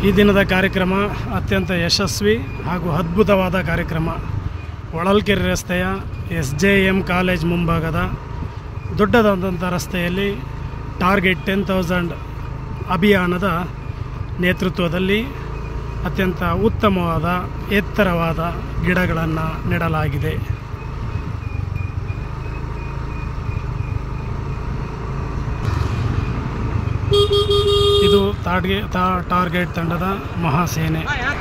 ಈ ದಿನದ ಕಾರ್ಯಕ್ರಮ ಅತ್ಯಂತ ಯಶಸ್ವಿ ಹಾಗೂ ಅದ್ಭುತವಾದ ಕಾರ್ಯಕ್ರಮ ಹೊಳಲ್ಕೆರೆ ರಸ್ತೆಯ ಎಸ್ ಜೆ ಎಮ್ ಕಾಲೇಜ್ ಮುಂಭಾಗದ ದೊಡ್ಡದಾದಂಥ ರಸ್ತೆಯಲ್ಲಿ ಟಾರ್ಗೆಟ್ ಟೆನ್ ತೌಸಂಡ್ ಅಭಿಯಾನದ ನೇತೃತ್ವದಲ್ಲಿ ಅತ್ಯಂತ ಉತ್ತಮವಾದ ಎತ್ತರವಾದ ಗಿಡಗಳನ್ನು ನೆಡಲಾಗಿದೆ ಇದು ತಾಡ್ಗೆ ತಾ ಟಾರ್ಗೆಟ್ ತಂಡದ ಮಹಾಸೇನೆ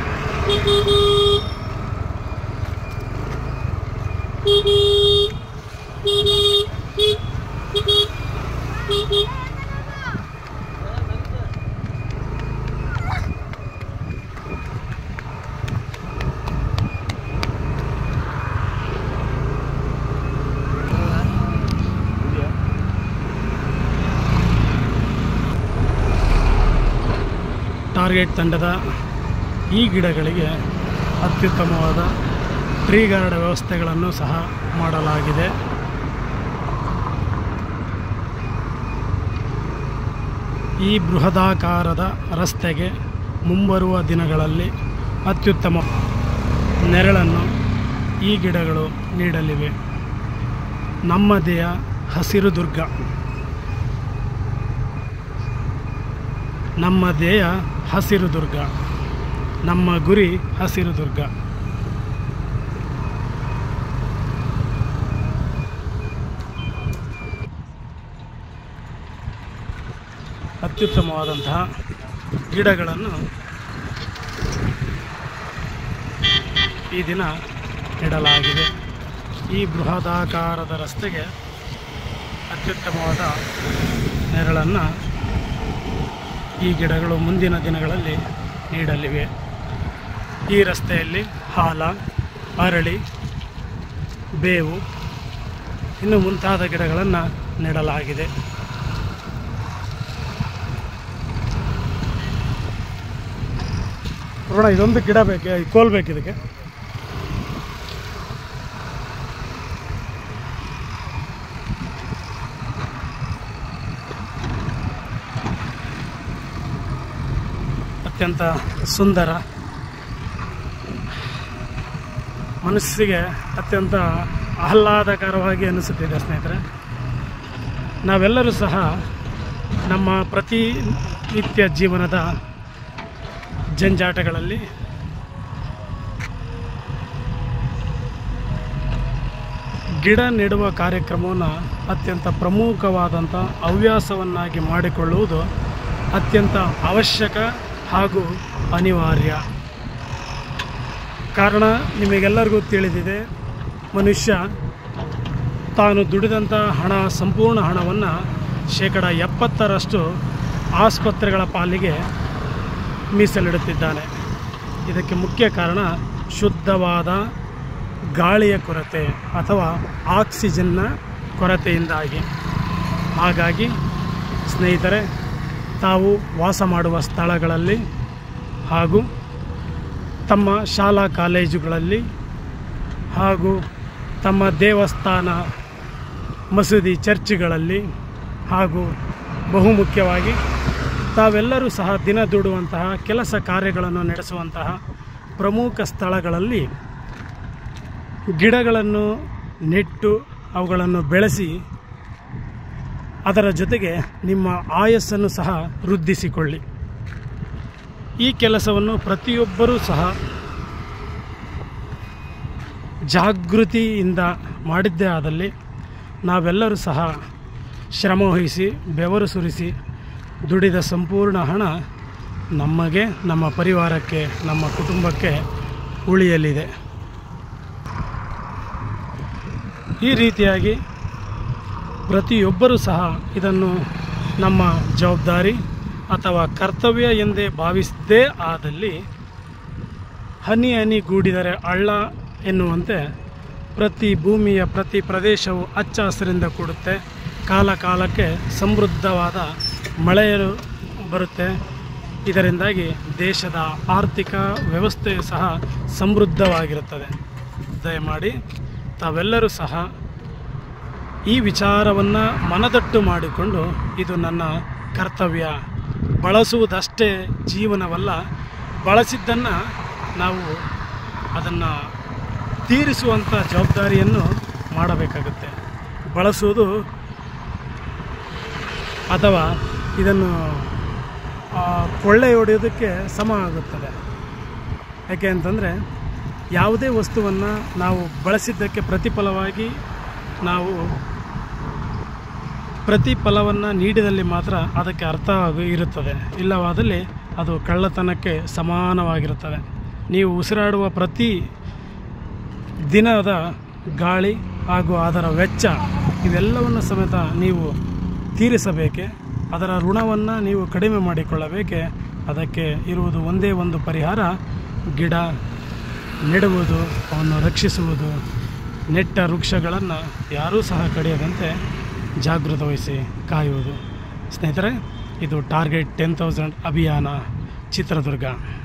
ಟಾರ್ಗೆಟ್ ತಂಡದ ಈ ಗಿಡಗಳಿಗೆ ಅತ್ಯುತ್ತಮವಾದ ಟ್ರೀ ಗಾರ್ಡ್ ವ್ಯವಸ್ಥೆಗಳನ್ನು ಸಹ ಮಾಡಲಾಗಿದೆ ಈ ಬೃಹದಾಕಾರದ ರಸ್ತೆಗೆ ಮುಂಬರುವ ದಿನಗಳಲ್ಲಿ ಅತ್ಯುತ್ತಮ ನೆರಳನ್ನು ಈ ಗಿಡಗಳು ನೀಡಲಿವೆ ನಮ್ಮದೆಯ ಹಸಿರು ದುರ್ಗ ನಮ್ಮ ಧ್ಯೇಯ ಹಸಿರು ದುರ್ಗ ನಮ್ಮ ಗುರಿ ಹಸಿರು ದುರ್ಗ ಅತ್ಯುತ್ತಮವಾದಂತಹ ಗಿಡಗಳನ್ನು ಈ ದಿನ ಇಡಲಾಗಿದೆ ಈ ಬೃಹದಾಕಾರದ ರಸ್ತೆಗೆ ಅತ್ಯುತ್ತಮವಾದ ನೆರಳನ್ನು ಈ ಗಿಡಗಳು ಮುಂದಿನ ದಿನಗಳಲ್ಲಿ ನೀಡಲಿವೆ ಈ ರಸ್ತೆಯಲ್ಲಿ ಹಾಲ ಅರಳಿ ಬೇವು ಇನ್ನು ಮುಂತಾದ ಗಿಡಗಳನ್ನು ನೆಡಲಾಗಿದೆ ನೋಡೋಣ ಇದೊಂದು ಗಿಡ ಬೇಕು ಈ ಕೋಲ್ ಬೇಕು ಇದಕ್ಕೆ ಅತ್ಯಂತ ಸುಂದರ ಮನಸ್ಸಿಗೆ ಅತ್ಯಂತ ಆಹ್ಲಾದಕರವಾಗಿ ಅನಿಸುತ್ತಿದೆ ಸ್ನೇಹಿತರೆ ನಾವೆಲ್ಲರೂ ಸಹ ನಮ್ಮ ಪ್ರತಿನಿತ್ಯ ಜೀವನದ ಜಂಜಾಟಗಳಲ್ಲಿ ಗಿಡ ನೆಡುವ ಕಾರ್ಯಕ್ರಮವನ್ನು ಅತ್ಯಂತ ಪ್ರಮುಖವಾದಂಥ ಹವ್ಯಾಸವನ್ನಾಗಿ ಮಾಡಿಕೊಳ್ಳುವುದು ಅತ್ಯಂತ ಅವಶ್ಯಕ ಹಾಗೂ ಅನಿವಾರ್ಯ ಕಾರಣ ನಿಮಗೆಲ್ಲರಿಗೂ ತಿಳಿದಿದೆ ಮನುಷ್ಯ ತಾನು ದುಡಿದಂಥ ಹಣ ಸಂಪೂರ್ಣ ಹಣವನ್ನು ಶೇಕಡ ಎಪ್ಪತ್ತರಷ್ಟು ಆಸ್ಪತ್ರೆಗಳ ಪಾಲಿಗೆ ಮೀಸಲಿಡುತ್ತಿದ್ದಾನೆ ಇದಕ್ಕೆ ಮುಖ್ಯ ಕಾರಣ ಶುದ್ಧವಾದ ಗಾಳಿಯ ಕೊರತೆ ಅಥವಾ ಆಕ್ಸಿಜನ್ನ ಕೊರತೆಯಿಂದಾಗಿ ಹಾಗಾಗಿ ಸ್ನೇಹಿತರೆ ತಾವು ವಾಸ ಮಾಡುವ ಸ್ಥಳಗಳಲ್ಲಿ ಹಾಗೂ ತಮ್ಮ ಶಾಲಾ ಕಾಲೇಜುಗಳಲ್ಲಿ ಹಾಗೂ ತಮ್ಮ ದೇವಸ್ಥಾನ ಮಸೂದಿ ಚರ್ಚ್ಗಳಲ್ಲಿ ಹಾಗೂ ಬಹುಮುಖ್ಯವಾಗಿ ತಾವೆಲ್ಲರೂ ಸಹ ದಿನ ದುಡುವಂತಹ ಕೆಲಸ ಕಾರ್ಯಗಳನ್ನು ನಡೆಸುವಂತಹ ಪ್ರಮುಖ ಸ್ಥಳಗಳಲ್ಲಿ ಗಿಡಗಳನ್ನು ನೆಟ್ಟು ಅವುಗಳನ್ನು ಬೆಳೆಸಿ ಅದರ ಜೊತೆಗೆ ನಿಮ್ಮ ಆಯಸ್ಸನ್ನು ಸಹ ವೃದ್ಧಿಸಿಕೊಳ್ಳಿ ಈ ಕೆಲಸವನ್ನು ಪ್ರತಿಯೊಬ್ಬರೂ ಸಹ ಜಾಗೃತಿಯಿಂದ ಮಾಡಿದ್ದೇ ಆದಲ್ಲಿ ನಾವೆಲ್ಲರೂ ಸಹ ಶ್ರಮವಹಿಸಿ ಬೆವರು ಸುರಿಸಿ ದುಡಿದ ಸಂಪೂರ್ಣ ಹಣ ನಮಗೆ ನಮ್ಮ ಪರಿವಾರಕ್ಕೆ ನಮ್ಮ ಕುಟುಂಬಕ್ಕೆ ಉಳಿಯಲಿದೆ ಈ ರೀತಿಯಾಗಿ ಪ್ರತಿಯೊಬ್ಬರೂ ಸಹ ಇದನ್ನು ನಮ್ಮ ಜವಾಬ್ದಾರಿ ಅಥವಾ ಕರ್ತವ್ಯ ಎಂದೇ ಭಾವಿಸದೇ ಆದಲ್ಲಿ ಹನಿ ಹನಿ ಗೂಡಿದರೆ ಹಳ್ಳ ಎನ್ನುವಂತೆ ಪ್ರತಿ ಭೂಮಿಯ ಪ್ರತಿ ಪ್ರದೇಶವು ಹಚ್ಚ ಹಸಿರಿಂದ ಕೂಡುತ್ತೆ ಕಾಲ ಕಾಲಕ್ಕೆ ಸಮೃದ್ಧವಾದ ಮಳೆಯು ಬರುತ್ತೆ ಇದರಿಂದಾಗಿ ದೇಶದ ಆರ್ಥಿಕ ವ್ಯವಸ್ಥೆಯು ಸಹ ಸಮೃದ್ಧವಾಗಿರುತ್ತದೆ ದಯಮಾಡಿ ತಾವೆಲ್ಲರೂ ಸಹ ಈ ವಿಚಾರವನ್ನು ಮನದಟ್ಟು ಮಾಡಿಕೊಂಡು ಇದು ನನ್ನ ಕರ್ತವ್ಯ ಬಳಸುವುದಷ್ಟೇ ಜೀವನವಲ್ಲ ಬಳಸಿದ್ದನ್ನು ನಾವು ಅದನ್ನು ತೀರಿಸುವಂಥ ಜವಾಬ್ದಾರಿಯನ್ನು ಮಾಡಬೇಕಾಗುತ್ತೆ ಬಳಸುವುದು ಅಥವಾ ಇದನ್ನು ಆ, ಕೊಳ್ಳೆ ಹೊಡೆಯೋದಕ್ಕೆ ಸಮ ಆಗುತ್ತದೆ ಯಾಕೆ ಅಂತಂದರೆ ಯಾವುದೇ ವಸ್ತುವನ್ನು ನಾವು ಬಳಸಿದ್ದಕ್ಕೆ ಪ್ರತಿಫಲವಾಗಿ ನಾವು ಪ್ರತಿಫಲವನ್ನು ನೀಡಿದಲ್ಲಿ ಮಾತ್ರ ಅದಕ್ಕೆ ಅರ್ಥ ಆಗಿ- ಇರುತ್ತದೆ ಇಲ್ಲವಾದಲ್ಲಿ ಅದು ಕಳ್ಳತನಕ್ಕೆ ಸಮಾನವಾಗಿರುತ್ತದೆ ನೀವು ಉಸಿರಾಡುವ ಪ್ರತಿ ದಿನದ ಗಾಳಿ ಹಾಗೂ ಅದರ ವೆಚ್ಚ ಇವೆಲ್ಲವನ್ನು ಸಮೇತ ನೀವು ತೀರಿಸಬೇಕೆ ಅದರ ಋಣವನ್ನು ನೀವು ಕಡಿಮೆ ಮಾಡಿಕೊಳ್ಳಬೇಕೆ ಅದಕ್ಕೆ ಇರುವುದು ಒಂದೇ ಒಂದು ಪರಿಹಾರ ಗಿಡ ನೆಡುವುದು ಅವನ್ನು ರಕ್ಷಿಸುವುದು ನೆಟ್ಟ ವೃಕ್ಷಗಳನ್ನು ಯಾರೂ ಸಹ ಕಡಿಯದಂತೆ ಜಾಗೃತ ವಹಿಸಿ ಕಾಯುವುದು ಸ್ನೇಹಿತರೆ ಇದು ಟಾರ್ಗೆಟ್ ಟೆನ್ ತೌಸಂಡ್ ಅಭಿಯಾನ ಚಿತ್ರದುರ್ಗ